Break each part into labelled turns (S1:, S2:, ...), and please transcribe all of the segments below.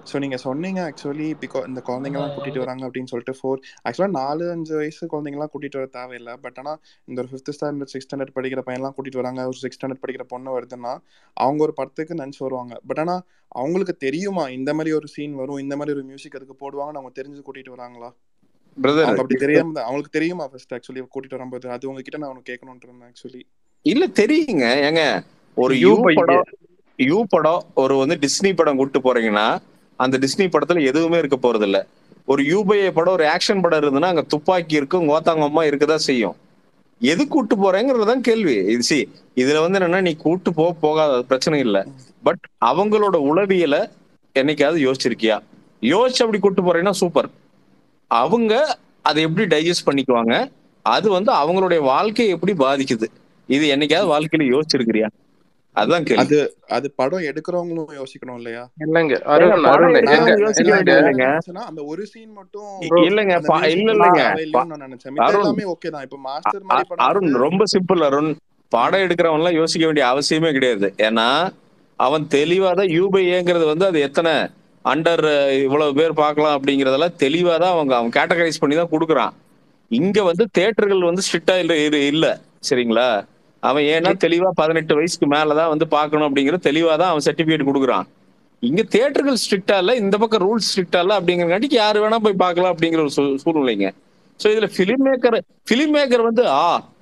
S1: So நீங்கள் சொன்னீங்க actually பிகா இந்த குழந்தைங்கலாம் கூட்டிகிட்டு வராங்க அப்படின்னு சொல்லிட்டு ஃபோர் ஆக்சுவலாக நாலு அஞ்சு வயசு குழந்தைங்கலாம் கூட்டிகிட்டு வர தேவையில்லை பட் ஆனால் இந்த ஒரு ஃபிஃப்த் ஸ்டாண்டர்ட் சிக்ஸ் ஸ்டாண்டர்ட் படிக்கிற பையன்லாம் கூட்டிகிட்டு வராங்க ஒரு சிக்ஸ் ஸ்டாண்டர்ட் படிக்கிற பொண்ணு வருதுன்னா அவங்க ஒரு படத்துக்கு நினச்சி வருவாங்க பட் ஆனால் அவங்களுக்கு தெரியுமா இந்த மாதிரி ஒரு சீன் வரும் இந்த மாதிரி ஒரு மியூசிக் அதுக்கு போடுவாங்கன்னு அவங்க தெரிஞ்சு கூட்டிகிட்டு வராங்களா
S2: பிரதர்
S1: அவங்க அப்படி தெரியாம தான் அவங்களுக்கு தெரியுமா ஃபர்ஸ்ட் ஆக்சுவலி கூட்டிட்டு வரும்போது அது உங்ககிட்ட நான் உனக்கு கேட்கணும்னு இருந்தேன் ஆக்சுவலி
S2: இல்ல தெரியுங்க ஏங்க ஒரு
S3: யூ
S2: யூ
S3: பை
S2: படம் யூ படம் ஒரு வந்து டிஸ்னி படம் கூட்டு போறீங்கன்னா அந்த டிஸ்னி படத்துல எதுவுமே இருக்க போறது இல்ல ஒரு யூபைஏ படம் ஒரு ஆக்ஷன் படம் இருந்ததுன்னா அங்க துப்பாக்கி இருக்கும் கோத்தாங்கம்மா இருக்கதான் செய்யும் எது கூட்டு போறேங்கிறதுதான் கேள்வி இது சி இதுல வந்து என்னன்னா நீ கூட்டு போக போகாத அது பிரச்சனை இல்ல பட் அவங்களோட உளவியலை என்னைக்காவது யோசிச்சிருக்கியா யோசிச்சு அப்படி கூட்டு போறேன்னா சூப்பர் அவங்க அதை எப்படி டைஜஸ்ட் பண்ணிக்குவாங்க அது வந்து அவங்களுடைய வாழ்க்கையை எப்படி பாதிக்குது இது என்னைக்காவது வாழ்க்கையில யோசிச்சிருக்கிறியா அதுதான் கேள்வி
S1: அது அது படம் எடுக்கிறவங்களும் யோசிக்கணும் இல்லையா
S3: இல்லைங்க
S2: ஏங்க,
S3: அருண்
S2: படம்
S3: அருண்
S2: எடுக்கிறவங்க
S3: எங்க
S2: யோசிக்க
S3: இல்லைங்க
S2: வேண்டியது இல்லைங்க
S1: இருந்துச்சுன்னா, அந்த ஒரு சீன் மட்டும்
S2: இ- இல்லைங்க
S1: அந்த
S2: பா-
S1: music
S2: இல்ல
S1: மட்டும்
S2: இல்லைங்க
S1: தேவையில்லைன்னு நான் நினைச்சேன் மித்த
S2: அருண்
S1: எல்லாமே ஓகே தான் இப்ப மாஸ்டர்
S2: அ-
S1: மாதிரி
S2: அ-
S1: படம்
S2: அருண்
S1: வந்து
S2: ரொம்ப சிம்பிள் அருண் படம் எடுக்கிறவன் எல்லாம் யோசிக்க வேண்டிய அவசியமே கிடையாது ஏன்னா அவன் தெளிவா தான் யூபிஏங்கிறது வந்து அது எத்தனை அண்டர் இவ்வளவு பேர் பார்க்கலாம் அப்படிங்கறதெல்லாம் தெளிவா தான் அவங்க அவன் கேட்டகரைஸ் பண்ணி தான் கொடுக்குறான் இங்க வந்து தேட்டர்கள் வந்து ஸ்ட்ரிக்டா இல்ல இரு- இல்ல சரிங்களா அவன் ஏன்னா தெளிவா பதினெட்டு வயசுக்கு மேலதான் வந்து பார்க்கணும் அப்படிங்கிற தெளிவா தான் அவன் சர்டிபிகேட் கொடுக்குறான் இங்க தேட்டர்கள் ஸ்ட்ரிக்டா இல்ல இந்த பக்கம் ரூல்ஸ் ஸ்ட்ரிக்டா இல்ல அப்படிங்கிறங்காட்டிக்கு யாரு வேணா போய் பார்க்கலாம் அப்படிங்கிற ஒரு சூ- சூழ்நிலைங்க சோ இதுல பிலிம் மேக்கர் பிலிம் மேக்கர் வந்து ஆ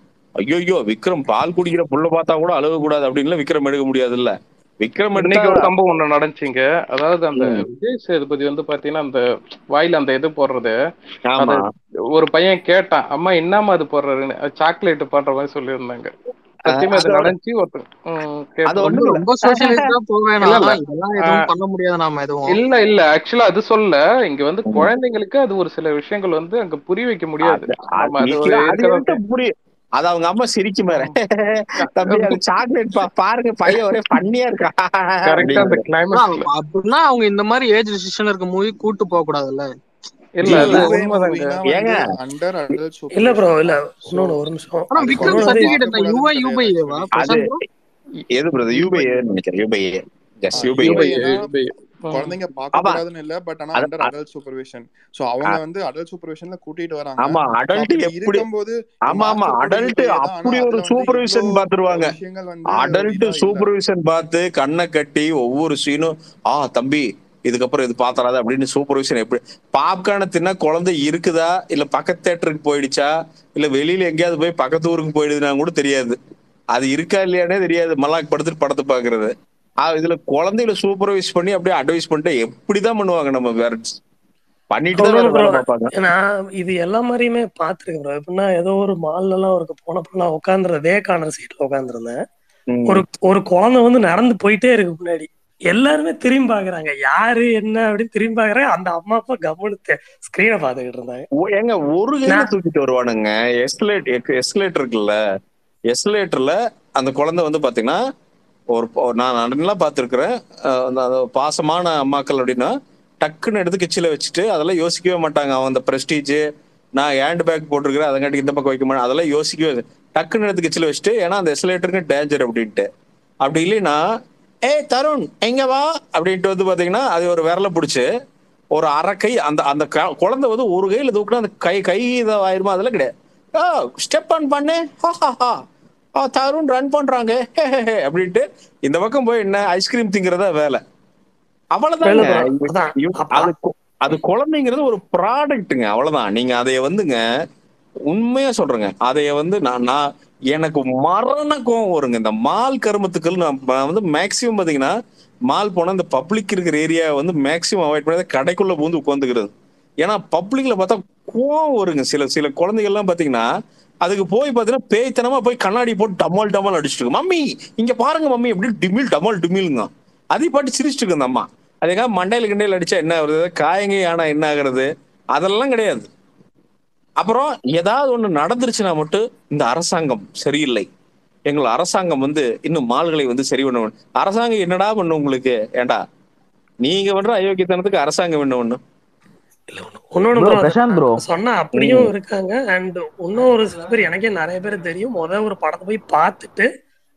S2: ஐயோ விக்ரம் பால் குடிக்கிற புள்ள பார்த்தா கூட அழுக கூடாது அப்படின்னு விக்ரம் எடுக்க முடியாது இல்ல விக்ரம் எடுத்தா
S3: இன்னைக்கு ஒரு சம்பவம் ஒண்ணு நடந்துச்சுங்க அதாவது அந்த
S2: ம்,
S3: விஜய் சேதுபதி வந்து பாத்தீங்கன்னா அந்த வாயில அந்த இது போடுறது
S2: ஆமா
S3: அது ஒரு பையன் கேட்டான் அம்மா என்னம்மா அது போடுறாருன்னு சாக்லேட் பண்ற மாதிரி சொல்லியிருந்தாங்க
S2: அஹ்
S3: சத்தியமா இது
S2: அதோட
S3: நடந்துச்சு ஒருத்தன் ம்,
S2: அது
S3: கேட்டு
S2: ஒண்ணும்
S4: ரொம்ப
S2: இல்ல
S4: ரொம்ப சோசியலிஸ்டா போக
S3: இல்ல
S4: வேணாம்
S3: இல்ல
S4: இதெல்லாம்
S3: ஆஹ்
S4: எதுவும் பண்ண முடியாது நாம எதுவும்
S3: இல்ல இல்ல ஆக்சுவலா அது சொல்ல இங்க வந்து
S2: ம்.
S3: குழந்தைங்களுக்கு அது ஒரு சில விஷயங்கள் வந்து அங்க புரிய வைக்க முடியாது
S2: அது
S3: நம்ம
S2: அது
S3: அது
S2: இல்ல, அது
S3: இருக்கிறத
S2: என்கிட்ட புரியும் அது அவங்க அம்மா சிரிக்கும் பாரு
S3: ம்.
S2: தம்பி அது சாக்லேட் பா பாருங்க பையன் ஒரே பண்ணியா இருக்கா
S3: கரெக்டா அந்த
S2: அப்படிங்கிற
S3: கிளைமேக்ஸ்ல
S4: அப்படின்னா அவங்க இந்த மாதிரி ஏஜ் ரெஸ்ட்ரிக்ஷன் இருக்க மூவி கூட்டு போக கூடாதுல்ல
S3: இல்ல
S2: இல்ல
S3: அது
S1: யூவே
S3: உண்மைதாங்க
S1: மூவினா
S2: ஏங்க
S1: வந்து அண்டர் அடல்ட்
S5: இல்ல ப்ரோ
S1: சூப்பர்விஷன்
S5: இல்ல
S1: தான் ஸோ
S5: இன்னொன்னு ஒரு நிமிஷம்
S4: ஆனா
S1: அது
S4: விக்ரம்
S5: இன்னொன்னு
S1: குழந்தைங்க
S5: வந்து
S4: சர்டிபிகேட் என்ன
S1: பார்க்க
S4: யூஐ
S1: கூடாதுன்னு
S4: யூபைஏவா
S1: கிடையாது
S2: அது
S4: பிரசாந்த் ப்ரோ
S2: எது பிரதர் யூபிஏ நினைக்கிறேன் யூபிஏ ஜஸ்ட் யூபிஏ
S1: யூஏனா
S3: யூபை யூபை ம்.
S1: குழந்தைங்க பார்க்க
S2: ஆமா
S1: கூடாதுன்னு இல்ல பட் ஆனா
S2: அது
S1: அண்டர்
S2: அ-
S1: அடல்ட் சூப்பர்விஷன் ஸோ அவங்க
S2: அ-
S1: வந்து அடல்ட் சூப்பர்விஷன்ல கூட்டிட்டு வராங்க
S2: ஆமா
S1: ஸோ
S2: அடல்ட்
S1: அப்படி
S2: எப்படி
S1: இருக்கும்போது
S2: ஆமா ஆமா
S1: மாஸ்டர் கூட
S2: அடல்ட்
S1: யூஏ தான் ஆனா
S2: அப்படி ஒரு
S1: அதுல வந்து இவ்ளோ
S2: சூப்பர்விஷன் பாத்துருவாங்க
S1: விஷயங்கள் வந்து
S2: அடல்ட்
S1: இதா இல்ல
S2: சூப்பர்விஷன் பார்த்து கண்ணை கட்டி ஒவ்வொரு சீனும் ஆ தம்பி இதுக்கப்புறம் இது பாத்தராது அப்படின்னு சூப்பர்விஷன் எப்படி பாப்கார்னை தின்னா குழந்தை இருக்குதா இல்ல பக்கத்து தேட்டருக்கு போயிடுச்சா இல்ல வெளியில எங்கேயாவது போய் பக்கத்து ஊருக்கு போயிடுதுன்னா கூட தெரியாது அது இருக்கா இல்லையானே தெரியாது மல்லாக் படுத்துட்டு படத்தை பாக்குறது ஆ, இதுல குழந்தைகளை சூப்பர்வைஸ் பண்ணி அப்படியே அட்வைஸ் பண்ணிட்டு எப்படிதான் பண்ணுவாங்க நம்ம பேரண்ட்ஸ் பண்ணிட்டு தான் வேற
S5: இன்னொன்னு ப்ரோ
S2: வேலை பார்ப்பாங்க
S5: நான் இது எல்லா மாதிரியுமே பாத்துருக்கேன் ப்ரோ எப்படின்னா ஏதோ ஒரு மால்ல எல்லாம் ஒரு போனப்ப நான் உட்காந்துருந்தே கார்னர் சீட்ல உட்காந்துருந்தேன்
S2: ம்.
S5: ஒரு ஒரு குழந்தை வந்து நடந்து போயிட்டே இருக்கு முன்னாடி எல்லாருமே திரும்பி பாக்குறாங்க யாரு என்ன அப்படின்னு திரும்பி பாக்குறாங்க அந்த அம்மா அப்பா கவனித்து ஸ்கிரீனை பாத்துக்கிட்டு இருந்தாங்க
S2: ஓ- ஏங்க ஒரு கையில
S5: நான்
S2: தூக்கிட்டு வருவானுங்க எஸ்கலேட் எஸ்கலேட்டர் இருக்குல்ல எஸ்கலேட்டர்ல அந்த குழந்தை வந்து பாத்தீங்கன்னா ஒரு ஒரு நான் நல்லா பார்த்துருக்குறேன் அந்த பாசமான அம்மாக்கள் அப்படின்னா டக்குன்னு எடுத்து கிச்சில வச்சுட்டு அதெல்லாம் யோசிக்கவே மாட்டாங்க அவன் அந்த பிரஸ்டீஜ் நான் ஹேண்ட் பேக் போட்டிருக்கிறேன் அதங்காட்டி இந்த பக்கம் வைக்க மாட்டேன் அதெல்லாம் யோசிக்கவே டக்குன்னு எடுத்து கிச்சில வச்சுட்டு ஏன்னா அந்த எஸ்கலேட்டருக்கு டேஞ்சர் அப்படின்ட்டு அப்படி இல்லைன்னா ஏய் தருண் எங்க வா அப்படின்ட்டு வந்து பாத்தீங்கன்னா அது ஒரு விரல பிடிச்சு ஒரு அரை கை அந்த அந்த க- குழந்தை வந்து ஒரு கையில தூக்குனா அந்த கை கை இதை ஆயிருமா அதெல்லாம் கிடையாது ஆ ஸ்டெப் ஆன் பண்ணு ஹா ஹா ஹா ஆ தருண் ரன் பண்றாங்க ஹே ஹே ஹே அப்படின்ட்டு இந்த பக்கம் போய் என்ன ஐஸ்கிரீம் திங்கிறதா வேலை
S5: வேலை
S2: அவ்வளவுதாங்க
S5: ப்ரோ
S2: இவ-
S5: அதான்
S2: இவ-
S5: அப்பா
S2: அது கு- அது குழந்தைங்கிறது ஒரு ப்ராடக்ட்டுங்க அவ்வளவுதான் நீங்க அதைய வந்துங்க உண்மையா சொல்றேங்க அதைய வந்து நான் நான் எனக்கு மரண கோவம் வருங்க இந்த மால் கருமத்துக்கள் நான் நான் வந்து மேக்சிமம் பாத்தீங்கன்னா மால் போனா இந்த பப்ளிக் இருக்கிற ஏரியா வந்து மேக்சிமம் அவாய்ட் பண்ணி கடைக்குள்ள பூந்து உட்காந்துக்கிறது ஏன்னா பப்ளிக்ல பார்த்தா கோவம் வருங்க சில சில குழந்தைகள்லாம் பாத்தீங்கன்னா அதுக்கு போய் பாத்தீங்கன்னா பேய்த்தனமா போய் கண்ணாடி போட்டு டமால் டமால் அடிச்சிட்டு இருக்கு மம்மி இங்க பாருங்க மம்மி எப்படி டிமில் டமால் டிமிலுங்க அதை பாட்டு சிரிச்சிட்டு இருக்கு அந்த அம்மா அதுக்காக மண்டையில கிண்டையில அடிச்சா என்ன ஆகுறது காயங்க ஆனா என்ன ஆகுறது அதெல்லாம் கிடையாது அப்புறம் ஏதாவது ஒண்ணு நடந்துருச்சுன்னா மட்டும் இந்த அரசாங்கம் சரியில்லை எங்கள் அரசாங்கம் வந்து இன்னும் மால்களை வந்து சரி பண்ண வேண்டும். அரசாங்கம் என்னடா பண்ணும் உங்களுக்கு ஏண்டா நீங்க பண்ற அயோக்கியத்தனத்துக்கு அரசாங்கம் என்ன ஒண்ணு
S5: இல்ல இன்னொன்னு
S6: ப்ரோ
S5: ப்ரோ
S6: பிரசாந்த் ப்ரோ
S5: சொன்னா அப்படியும் இருக்காங்க அண்ட் இன்னும் ஒரு சில பேர் எனக்கே நிறைய பேர் தெரியும் முத ஒரு படத்தை போய் பார்த்துட்டு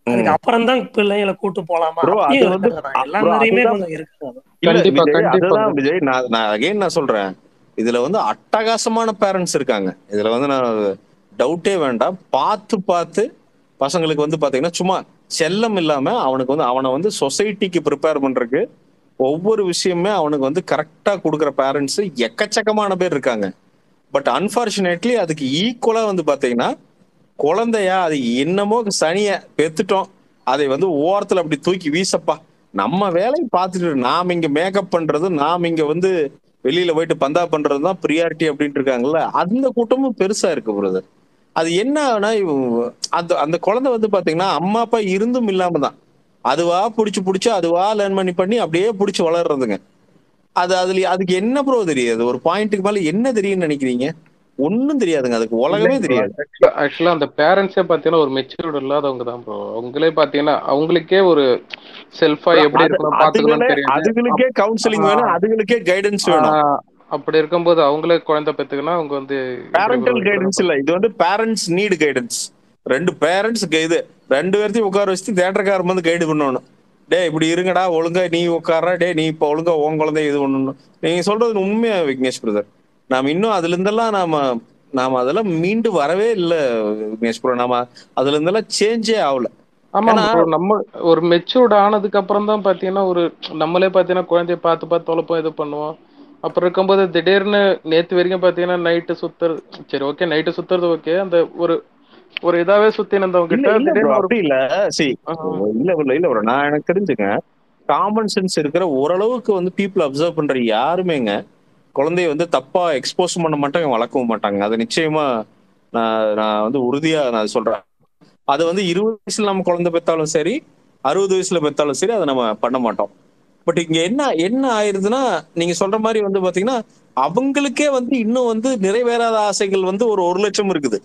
S5: அதுக்கு அப்புறம் தான் பிள்ளைங்களை கூட்டு போலாமா
S2: ப்ரோ அது
S5: அப்படியும்
S2: வந்து
S5: இருக்காங்க எல்லா
S2: bro,
S5: மாதிரியுமே
S2: அதுதான்
S5: கொஞ்சம் இருக்காங்க
S2: இல்ல
S3: கண்டிப்பா,
S2: விஜய்
S3: கண்டிப்பா.
S2: அதுதான் விஜய் நான் நான் அகைன் நான் சொல்றேன் இதுல வந்து அட்டகாசமான பேரண்ட்ஸ் இருக்காங்க இதுல வந்து நான் டவுட்டே வேண்டாம் பார்த்து பார்த்து பசங்களுக்கு வந்து பாத்தீங்கன்னா சும்மா செல்லம் இல்லாம அவனுக்கு வந்து அவனை வந்து சொசைட்டிக்கு ப்ரிப்பேர் பண்றதுக்கு ஒவ்வொரு விஷயமே அவனுக்கு வந்து கரெக்டா கொடுக்குற பேரண்ட்ஸ் எக்கச்சக்கமான பேர் இருக்காங்க பட் அன்பார்ச்சுனேட்லி அதுக்கு ஈக்குவலா வந்து பாத்தீங்கன்னா குழந்தையா அது என்னமோ சனிய பெத்துட்டோம் அதை வந்து ஓரத்துல அப்படி தூக்கி வீசப்பா நம்ம வேலையை பார்த்துட்டு நாம் இங்க மேக்கப் பண்றது நாம் இங்க வந்து வெளியில போயிட்டு பந்தா பண்றது தான் ப்ரியாரிட்டி அப்படின்ட்டு இருக்காங்கல்ல அந்த கூட்டமும் பெருசா இருக்கு பிரதர் அது என்ன ஆனா இவ- அந்த அந்த குழந்தை வந்து பாத்தீங்கன்னா அம்மா அப்பா இருந்தும் இல்லாம தான் அதுவா புடிச்சு புடிச்சு அதுவா லேர்ன் பண்ணி பண்ணி அப்படியே புடிச்சு வளர்றதுங்க அது அதுல அதுக்கு என்ன ப்ரோ தெரியாது ஒரு பாயிண்ட்டுக்கு மேல என்ன தெரியும்னு நினைக்கிறீங்க ஒண்ணும் தெரியாதுங்க அதுக்கு உலகமே தெரியாது
S3: ஆக்சுவலா அந்த பேரண்ட்ஸே பாத்தீங்கன்னா ஒரு மெச்சூர்டு இல்லாதவங்க தான் ப்ரோ அவங்களே பாத்தீங்கன்னா அவங்களுக்கே ஒரு செல்ஃபா எப்படி
S2: அது-
S3: இருக்கணும்
S2: அதுகளே
S3: பாத்துக்கணும்னு தெரியாது
S2: அதுகளுக்கே கவுன்சிலிங் வேணும் அதுகளுக்கே கைடன்ஸ் வேணும்
S3: ஆஹ் அப்படி இருக்கும்போது அவங்களே குழந்தை பெத்துக்கனா அவங்க வந்து
S2: பேரண்டல் கைடன்ஸ் இல்ல இது வந்து பேரண்ட்ஸ் நீடு கைடன்ஸ் ரெண்டு பேரண்ட்ஸ் இது ரெண்டு பேர்த்தையும் உட்கார வச்சு தேட்டருக்காரன் வந்து கைடு பண்ணணும் டேய் இப்படி இருங்கடா ஒழுங்கா நீ உட்கார டே நீ இப்ப ஒழுங்கா உன் குழந்தைய இது பண்ணணும் நீங்க சொல்றது உண்மையா விக்னேஷ் பிரதர் நாம இன்னும் அதுல இருந்தெல்லாம் நாம நாம அதெல்லாம் மீண்டு வரவே இல்ல விக்னேஷ் ப்ரோ நாம அதுல இருந்தெல்லாம் சேஞ்சே ஆகல
S3: ஆமா
S2: ஏன்னா-
S3: bro, நம்ம ஒரு மெச்சூர்ட் ஆனதுக்கு அப்புறம் தான் பாத்தீங்கன்னா ஒரு நம்மளே பாத்தீங்கன்னா குழந்தைய பார்த்து பார்த்து தொலைப்போம் இது பண்ணுவோம் அப்புறம் இருக்கும்போது திடீர்னு நேத்து வரைக்கும் பாத்தீங்கன்னா நைட்டு சுத்துறது சரி ஓகே நைட்டு சுத்துறது ஓகே அந்த ஒரு ஒரு இதாவே சுத்தி இருந்தவங்க
S2: இல்ல
S3: கிட்ட
S2: இல்ல bro,
S3: திடீர்னு ஒரு
S2: அப்படி இல்ல சரி
S3: ஆஹ்
S2: இல்ல இல்ல இல்ல bro. நான் எனக்கு தெரிஞ்சுங்க காமன் சென்ஸ் இருக்கிற ஓரளவுக்கு வந்து பீப்புள் அப்சர்வ் பண்ற யாருமேங்க குழந்தைய வந்து தப்பா எக்ஸ்போஸ் பண்ண மாட்டாங்க வளர்க்கவும் மாட்டாங்க அது நிச்சயமா நான் நான் வந்து உறுதியா நான் சொல்றேன் அது வந்து இருபது வயசுல நம்ம குழந்தை பெத்தாலும் சரி அறுபது வயசுல பெத்தாலும் சரி அதை நம்ம பண்ண மாட்டோம் பட் இங்க என்ன என்ன ஆயிருதுன்னா நீங்க சொல்ற மாதிரி வந்து பாத்தீங்கன்னா அவங்களுக்கே வந்து இன்னும் வந்து நிறைவேறாத ஆசைகள் வந்து ஒரு ஒரு லட்சம் இருக்குது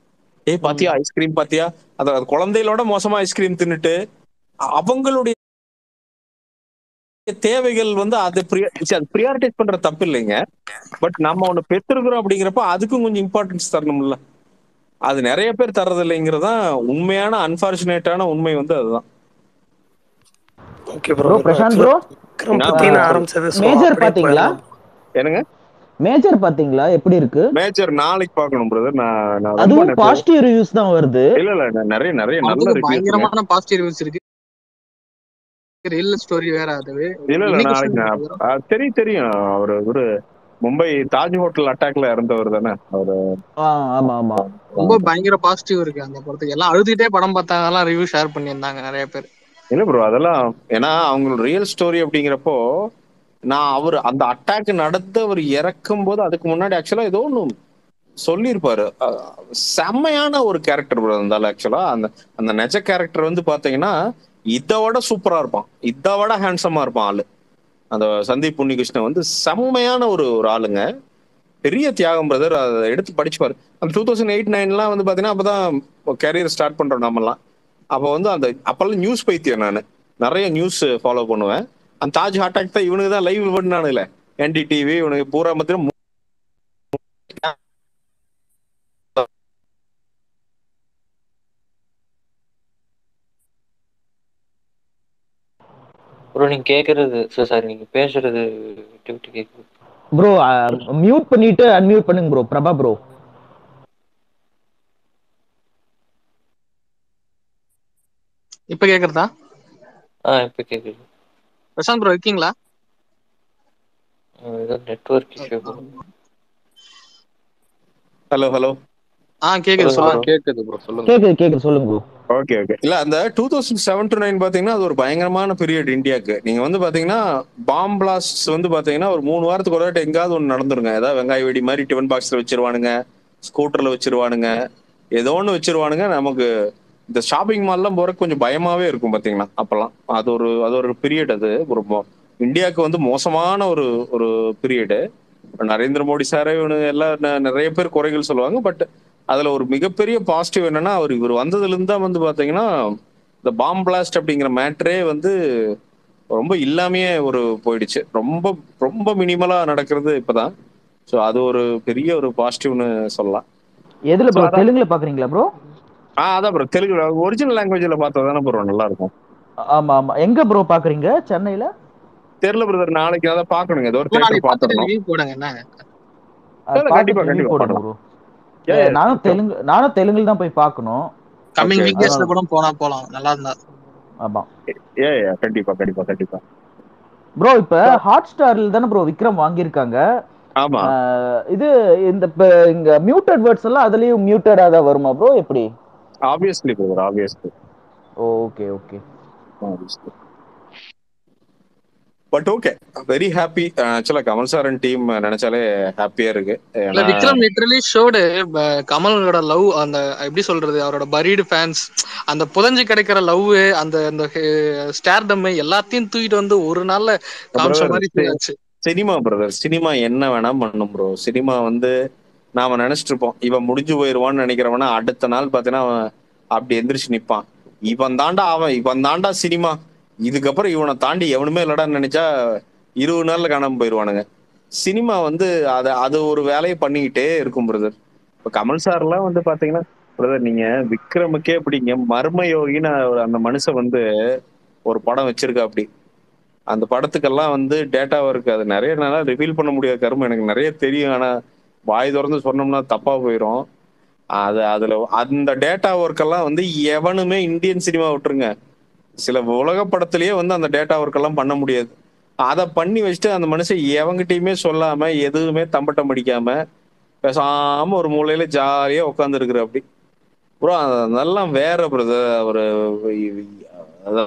S2: ஏய் பாத்தியா ஐஸ்கிரீம் பாத்தியா அத அது குழந்தைகளோட மோசமா ஐஸ்கிரீம் தின்னுட்டு அவங்களுடைய தேவைகள் வந்து அது ப்ரியாரிட்டைஸ் பண்ற தப்பு இல்லைங்க பட் நம்ம ஒண்ணு பெற்றிருக்கிறோம் அப்படிங்கிறப்ப அதுக்கும் கொஞ்சம் இம்பார்ட்டன்ஸ் தரணும்ல அது நிறைய பேர் தர்றது இல்லைங்கிறதான் உண்மையான அன்பார்ச்சுனேட்டான உண்மை வந்து அதுதான்
S5: okay
S6: bro
S5: bro
S6: Prashanth bro
S5: Vikram
S2: நான்
S5: பத்தின
S2: bro.
S5: ஆரம்பிச்சது so
S6: மேஜர்
S5: அப்படியே
S6: பாத்தீங்களா
S5: போயிடலாம்.
S2: என்னங்க
S6: மேஜர் பாத்தீங்களா எப்படி இருக்கு
S2: மேஜர் நாளைக்கு பார்க்கணும் பிரதர் நான் நான் ரொம்ப
S6: அதுவும்
S2: நேத்து-
S6: பாசிட்டிவ் ரிவ்யூஸ் தான் வருது
S2: இல்ல இல்ல நான் நிறைய நிறைய நல்ல
S4: படத்துக்கு
S2: ரிவ்யூஸ்
S4: பயங்கரமான பாசிட்டிவ் ரிவ்யூஸ் இருக்கு ரியல் ஸ்டோரி வேற அது
S2: இல்ல இல்ல
S4: இன்னைக்கு
S2: நாளைக்கு நான்
S4: சொன்னது
S2: ஆ, தெரியும் தெரியும் அவர் ஒரு மும்பை தாஜ் ஹோட்டல் அட்டாக்ல இறந்தவர் தானே அவரு
S6: ஆ, ஆமா ஆமா
S4: ரொம்ப பயங்கர பாசிட்டிவ் இருக்கு அந்த படத்துக்கு எல்லாம் அழுதுகிட்டே படம் பார்த்தாங்கலாம் ரிவ்யூ ஷேர் பண்ணியிருந்தாங்க நிறைய பேர்
S2: இல்ல ப்ரோ அதெல்லாம் ஏன்னா அவங்களோட ரியல் ஸ்டோரி அப்படிங்கிறப்போ நான் அவர் அந்த அட்டாக் நடந்து அவர் இறக்கும் போது அதுக்கு முன்னாடி ஆக்சுவலா ஏதோ ஒன்று சொல்லியிருப்பாரு அஹ், செம்மையான ஒரு கேரக்டர் ப்ரோ இருந்தாலும் ஆக்சுவலா அந்த அந்த நெஜ கேரக்டர் வந்து பாத்தீங்கன்னா இதை விட சூப்பரா இருப்பான் இதை விட ஹேண்ட்ஸமா இருப்பான் ஆளு அந்த சந்தீப் புன்னிகிருஷ்ணன் வந்து செம்மையான ஒரு ஒரு ஆளுங்க பெரிய தியாகம் பிரதர் அதை எடுத்து படிச்சுப்பாரு அந்த டூ தௌசண்ட் எயிட் நைன்லாம் வந்து பாத்தீங்கன்னா அப்பதான் கேரியர் ஸ்டார்ட் பண்றோம் நம்மலாம் அப்போ வந்து அந்த அப்பெல்லாம் நியூஸ் பைத்தியம் நான் நிறைய நியூஸ் ஃபாலோ பண்ணுவேன் அந்த தாஜ் அட்டாக் தான் இவனுக்கு தான் லைவ் பண்ணானுங்களே என்டிடிவி இவனுக்கு பூரா மத்தியம்
S7: ப்ரோ நீங்க கேக்குறது சாரி நீங்க பேசுறது விட்டு விட்டு கேக்குது
S6: ப்ரோ மியூட் பண்ணிட்டு அன்மியூட் பண்ணுங்க ப்ரோ பிரபா ப்ரோ
S4: இப்ப கேக்குறதா
S7: ஆ இப்ப கேக்குது
S4: பிரசாந்த் ப்ரோ இருக்கீங்களா
S7: ஆ, ஏதோ நெட்வொர்க் இஷ்யூ
S2: ஹலோ ஹலோ
S4: ஆ கேக்குது
S7: சொல்லுங்க
S4: சொல்லுங்க
S3: கேக்குது ப்ரோ சொல்லுங்க
S6: கேக்குது கேக்குது சொல்லுங்க ப்ரோ
S2: ஓகே ஓகே இல்ல அந்த two thousand seven to nine பாத்தீங்கன்னா அது ஒரு பயங்கரமான பீரியட் இந்தியாவுக்கு நீங்க வந்து பாத்தீங்கன்னா பாம் பிளாஸ்ட் வந்து பாத்தீங்கன்னா ஒரு மூணு வாரத்துக்கு ஒரு வாட்டி எங்காவது ஒன்று நடந்துருங்க ஏதாவது வெங்காய வெடி மாதிரி டிஃபன் பாக்ஸ்ல வச்சிருவானுங்க ஸ்கூட்டர்ல வச்சிருவானுங்க ஏதோ ஒன்று வச்சிருவானுங்க நமக்கு இந்த ஷாப்பிங் மால்லாம் போறதுக்கு கொஞ்சம் பயமாவே இருக்கும் பாத்தீங்கன்னா அப்பெல்லாம் அது ஒரு அது ஒரு பீரியட் அது ஒரு மோ- இந்தியாவுக்கு வந்து மோசமான ஒரு ஒரு பீரியடு நரேந்திர மோடி சாரே இவனு எல்லாம் ந- நிறைய பேர் குறைகள் சொல்லுவாங்க பட் அதுல ஒரு மிகப்பெரிய பாசிட்டிவ் என்னன்னா அவர் இவர் வந்ததுல இருந்து தான் வந்து பாத்தீங்கன்னா இந்த பாம் பிளாஸ்ட் அப்படிங்கிற மேட்டரே வந்து ரொம்ப இல்லாமையே ஒரு போயிடுச்சு ரொம்ப ரொம்ப மினிமலா நடக்கிறது இப்பதான் ஸோ அது ஒரு பெரிய ஒரு பாசிட்டிவ்னு சொல்லலாம்
S6: எதுல ப்ரோ
S2: So, அதான்.
S6: தெலுங்குல பாக்குறீங்களா ப்ரோ
S2: ஆ அதான் ப்ரோ தெலுங்கு ஒரிஜினல் லாங்குவேஜ்ல பார்த்தா தானே ப்ரோ நல்லா இருக்கும்
S6: ஆமா ஆமா எங்க ப்ரோ பாக்குறீங்க சென்னையில
S2: தெரியல பிரதர் நாளைக்கு அதை பார்க்கணுங்க ஏதோ ஒரு
S4: ப்ரோ நாளைக்கு
S2: தேட்டர்
S4: பார்த்துட்டு
S2: பார்த்துடணும்
S4: ரிவ்யூ போடுங்க என்ன
S6: அது
S2: இல்ல, கண்டிப்பா,
S6: பார்த்துட்டு review
S2: கண்டிப்பா
S6: போடுங்க
S2: பண்ணலாம்.
S6: ப்ரோ
S2: Yeah, yeah,
S6: நானும்
S2: sure.
S6: தெலுங்கு நானும் தெலுங்குல தான் போய் பார்க்கணும்
S4: கம்மிங்
S2: Okay.
S4: வீக் டேஸ்ல
S6: அதனால-
S4: கூட போனா போலாம் நல்லா இருந்தா
S6: ஆமா
S2: ஏ ஏ கண்டிப்பா கண்டிப்பா கண்டிப்பா
S6: ப்ரோ இப்ப ஹாட் ஸ்டார்ல தானே ப்ரோ விக்ரம் வாங்கியிருக்காங்க
S2: ஆமா
S6: ஆஹ் இது இந்த இப்ப இங்க மியூட்டட் வேர்ட்ஸ் எல்லாம் அதுலயும் மியூட்டடா தான் வருமா ப்ரோ எப்படி
S2: obviously brother obviously
S6: okay okay
S2: but okay very happy ஆக்சுவலா கமல் சாரன் டீம் நினைச்சாலே ஹாப்பியா இருக்கு
S4: இல்ல
S2: ஏன்னா
S4: விக்ரம் லிட்டரலி ஷோடு கமலோட லவ் அந்த எப்படி சொல்றது அவரோட பரீடு ஃபேன்ஸ் அந்த புதஞ்சு கிடைக்கிற லவ் அந்த அந்த ஸ்டார்டம் எல்லாத்தையும் தூக்கிட்டு வந்து ஒரு நாள்ல காமிச்ச
S2: Brother,
S4: மாதிரி feel ஆச்சு
S2: சினிமா பிரதர் சினிமா என்ன வேணா பண்ணும் ப்ரோ சினிமா வந்து நாம நினைச்சிட்டு இருப்போம் இவன் முடிஞ்சு போயிருவான்னு நினைக்கிறவனா அடுத்த நாள் பார்த்தீங்கன்னா அவன் அப்படி எந்திரிச்சு நிப்பான் இவன் தாண்டா அவன் இவன் தாண்டா சினிமா இதுக்கப்புறம் இவனை தாண்டி எவனுமே இல்லடான்னு நினைச்சா இருபது நாள்ல காணாம போயிருவானுங்க சினிமா வந்து அதை அது ஒரு வேலையை பண்ணிக்கிட்டே இருக்கும் பிரதர் இப்ப கமல் சார்லாம் வந்து பாத்தீங்கன்னா பிரதர் நீங்க விக்ரமுக்கே பிடிங்க மர்மயோகின்னு அந்த மனுஷன் வந்து ஒரு படம் வச்சிருக்கா அப்படி அந்த படத்துக்கெல்லாம் வந்து டேட்டாவா இருக்கு அது நிறைய நாளா ரிவீல் பண்ண முடியாத கருமம் எனக்கு நிறைய தெரியும் ஆனா வாய் திறந்து சொன்னோம்னா தப்பா போயிடும் அது அதுல அந்த டேட்டா ஒர்க்கெல்லாம் வந்து எவனுமே இந்தியன் சினிமா விட்டுருங்க சில உலக படத்திலேயே வந்து அந்த டேட்டா ஒர்க் எல்லாம் பண்ண முடியாது அதை பண்ணி வச்சுட்டு அந்த மனுஷன் எவங்கிட்டயுமே சொல்லாம எதுவுமே தம்பட்டம் அடிக்காம பேசாம ஒரு மூலையில ஜாலியா உட்கார்ந்து இருக்கிற அப்படி ப்ரோ அதெல்லாம் வேற பிரதர் அவரு அதான்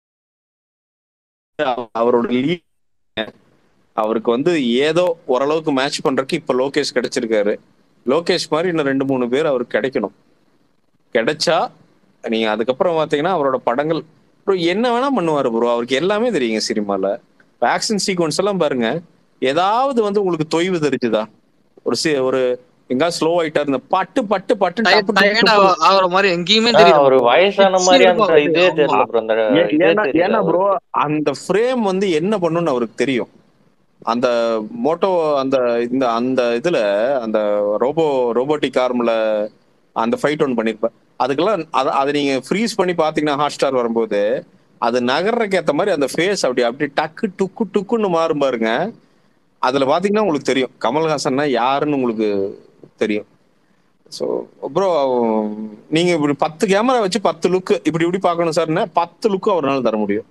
S2: அவரோட lead அவருக்கு வந்து ஏதோ ஓரளவுக்கு மேட்ச் பண்றதுக்கு இப்ப லோகேஷ் கிடைச்சிருக்காரு லோகேஷ் மாதிரி இன்னும் ரெண்டு மூணு பேர் அவருக்கு கிடைக்கணும் கிடைச்சா நீங்க அதுக்கப்புறம் பாத்தீங்கன்னா அவரோட படங்கள் ப்ரோ என்ன வேணா பண்ணுவாரு ப்ரோ அவருக்கு எல்லாமே தெரியுங்க சினிமால ஆக்ஷன் சீக்வன்ஸ் எல்லாம் பாருங்க ஏதாவது வந்து உங்களுக்கு தொய்வு தெரிஞ்சுதா ஒரு சி ஒரு எங்கா ஸ்லோ ஆயிட்டா இருந்த பட்டு பட்டு பட்டு டப்பு டப்பு
S4: டயர்ட்
S2: டப்பு.
S4: ஆகிற மாதிரி எங்கேயுமே
S7: ஆ,
S4: தெரியுது
S7: ஒரு வயசான மாதிரி அந்த
S4: ஆமா.
S7: இதே தெரியல ப்ரோ அந்த
S2: ஏ-
S7: இதே
S2: ஏன்னா
S7: தெரியல
S2: ஏன்னா ப்ரோ
S7: அவருக்கு.
S2: அந்த ஃப்ரேம் வந்து என்ன பண்ணுன்னு அவருக்கு தெரியும் அந்த மோட்டோ அந்த இந்த அந்த இதுல அந்த ரோபோ ரோபோட்டிக் ஆர்ம்ல அந்த ஃபைட் ஒன் பண்ணிருப்பேன் அதுக்கெல்லாம் அதை அதை நீங்க ஃப்ரீஸ் பண்ணி பாத்தீங்கன்னா ஹாட் ஸ்டார் வரும்போது அது நகர்றதுக்கு ஏத்த மாதிரி அந்த ஃபேஸ் அப்படி அப்படி டக்கு டுக்கு டுக்குன்னு மாறும் பாருங்க அதுல பாத்தீங்கன்னா உங்களுக்கு தெரியும் கமல்ஹாசன்னா யாருன்னு உங்களுக்கு தெரியும் ஸோ ப்ரோ நீங்க இப்படி பத்து கேமரா வச்சு பத்து லுக் இப்படி இப்படி பார்க்கணும் சார்னா பத்து லுக்கு அவரால் தர முடியும்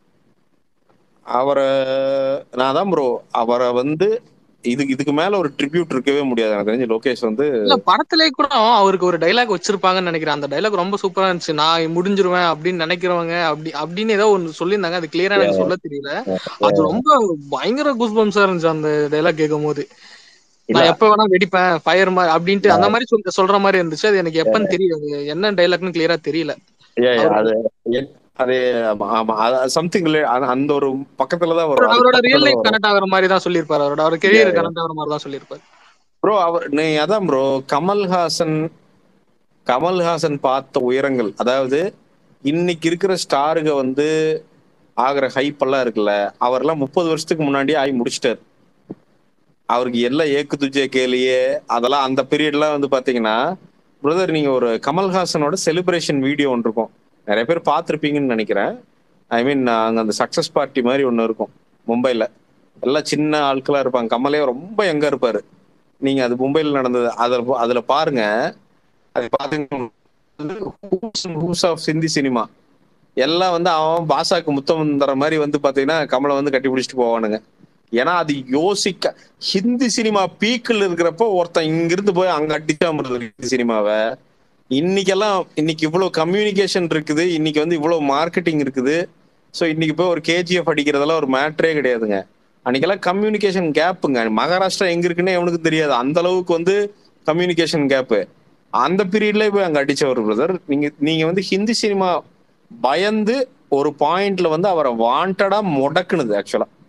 S2: அவரை நான் தான் ப்ரோ அவரை வந்து இது இதுக்கு மேல ஒரு ட்ரிபியூட் இருக்கவே முடியாது எனக்கு தெரிஞ்சு லோகேஷ் வந்து
S4: இல்ல படத்திலே கூட அவருக்கு ஒரு டைலாக் வச்சிருப்பாங்கன்னு நினைக்கிறேன் அந்த டைலாக் ரொம்ப சூப்பரா இருந்துச்சு நான் முடிஞ்சிருவேன் அப்படின்னு நினைக்கிறவங்க அப்படி அப்படின்னு ஏதோ ஒன்று சொல்லியிருந்தாங்க அது கிளியரா எனக்கு சொல்ல தெரியல அது ரொம்ப பயங்கர குஸ்பம்ஸா இருந்துச்சு அந்த டைலாக் கேட்கும் போது
S2: இல்ல
S4: நான் எப்ப வேணா வெடிப்பேன் ஃபயர் மாதிரி அப்படின்ட்டு அந்த மாதிரி சொல்ற சொல்ற மாதிரி இருந்துச்சு அது எனக்கு எப்பன்னு தெரியல அது என்ன டைலாக்னு கிளியரா தெரியல
S2: ஏ, ஏ,
S4: அவரு-
S2: அது என்- அது ஆமா, ஆமா சம்திங் அந்த ஒரு பக்கத்துல தான் வரும்
S4: அவரோட ரியல்
S2: அதுக்கு
S4: லைஃப் கனெக்ட் ஆகுற மாதிரி தான் சொல்லியிருப்பாரு அவரோட அவர் கெரியர் கனெக்ட் ஆகுற மாதிரி தான் சொல்லியிருப்பாரு
S2: ப்ரோ அவர் நீ அதான் ப்ரோ கமல்ஹாசன் கமல்ஹாசன் பார்த்த உயரங்கள் அதாவது இன்னைக்கு இருக்கிற ஸ்டாருங்க வந்து ஆகிற ஹைப் எல்லாம் இருக்குல்ல அவர்லாம் முப்பது வருஷத்துக்கு முன்னாடியே ஆகி முடிச்சிட்டாரு அவருக்கு எல்லாம் ஏக்கு துஜே கேலியே அதெல்லாம் அந்த பீரியட்லாம் வந்து பாத்தீங்கன்னா பிரதர் நீங்க ஒரு கமல்ஹாசனோட செலிப்ரேஷன் வீடியோ ஒன்று இருக்கும் நிறைய பேர் பார்த்துருப்பீங்கன்னு நினைக்கிறேன் ஐ மீன் அங்க அந்த சக்சஸ் பார்ட்டி மாதிரி ஒன்று இருக்கும் மும்பைல எல்லாம் சின்ன ஆட்களா இருப்பாங்க கமலே ரொம்ப எங்க இருப்பாரு நீங்க அது மும்பைல நடந்தது அதுல அதுல பாருங்க அது பாத்தீங்கன்னா ஹூஸ் ஆஃப் சிந்தி சினிமா எல்லாம் வந்து அவன் பாசாக்கு முத்தம் தர மாதிரி வந்து பாத்தீங்கன்னா கமலை வந்து கட்டி பிடிச்சிட்டு போவானுங்க ஏன்னா அது யோசிக்க ஹிந்தி சினிமா பீக்கில் இருக்கிறப்போ ஒருத்தன் இங்கிருந்து போய் அங்க அடிச்சா ஹிந்தி சினிமாவை இன்னைக்கெல்லாம் இன்னைக்கு இவ்வளவு கம்யூனிகேஷன் இருக்குது இன்னைக்கு வந்து இவ்வளவு மார்க்கெட்டிங் இருக்குது ஸோ இன்னைக்கு போய் ஒரு கேஜிஎஃப் அடிக்கிறதெல்லாம் ஒரு மேட்ரே கிடையாதுங்க அன்னைக்கெல்லாம் கம்யூனிகேஷன் கேப்புங்க மகாராஷ்டிரா எங்க இருக்குன்னு எவனுக்கு தெரியாது அந்த அளவுக்கு வந்து கம்யூனிகேஷன் கேப்பு அந்த பீரியட்ல போய் அங்க அடிச்சவர் பிரதர் நீங்க நீங்க வந்து ஹிந்தி சினிமா பயந்து ஒரு பாயிண்ட்ல வந்து அவரை வாண்டடா முடக்குனது ஆக்சுவலா